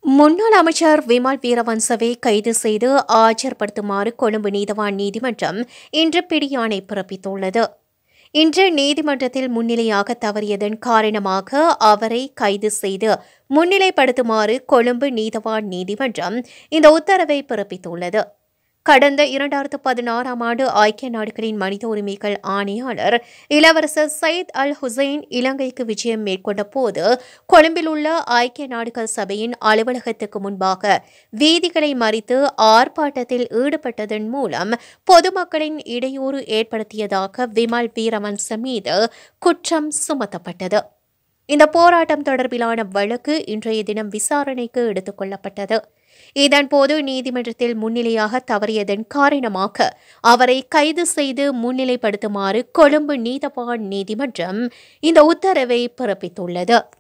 முன்னாள் அமைச்சர் விமல் வீரவன்சவை கைது செய்து ஆஜர்படுத்துமாறு கொழும்பு நீதவான் நீதிமன்றம் இன்று பிடியாணை பிறப்பித்துள்ளது இன்று நீதிமன்றத்தில் முன்னிலையாக தவறியதன் காரணமாக அவரை கைது செய்து முன்னிலைப்படுத்துமாறு கொழும்பு நீதவான் நீதிமன்றம் இந்த உத்தரவை பிறப்பித்துள்ளது கடந்த இரண்டாயிரத்து பதினாறாம் ஆண்டு ஐக்கிய நாடுகளின் மனித உரிமைகள் ஆணையாளர் இளவரசர் சயித் அல் ஹுசைன் இலங்கைக்கு விஜயம் மேற்கொண்ட போது கொழும்பில் உள்ள ஐக்கிய நாடுகள் சபையின் அலுவலகத்துக்கு முன்பாக வீதிகளை மறித்து ஆர்ப்பாட்டத்தில் ஈடுபட்டதன் மூலம் பொதுமக்களின் இடையூறு ஏற்படுத்தியதாக விமல் வீரவன்ச மீது குற்றம் சுமத்தப்பட்டது இந்த போராட்டம் தொடர்பிலான வழக்கு இன்றைய தினம் விசாரணைக்கு எடுத்துக் கொள்ளப்பட்டது இதன்போது நீதிமன்றத்தில் முன்னிலையாக தவறியதன் காரணமாக அவரை கைது செய்து முன்னிலைப்படுத்துமாறு கொழும்பு நீதவான் நீதிமன்றம் இந்த உத்தரவை பிறப்பித்துள்ளது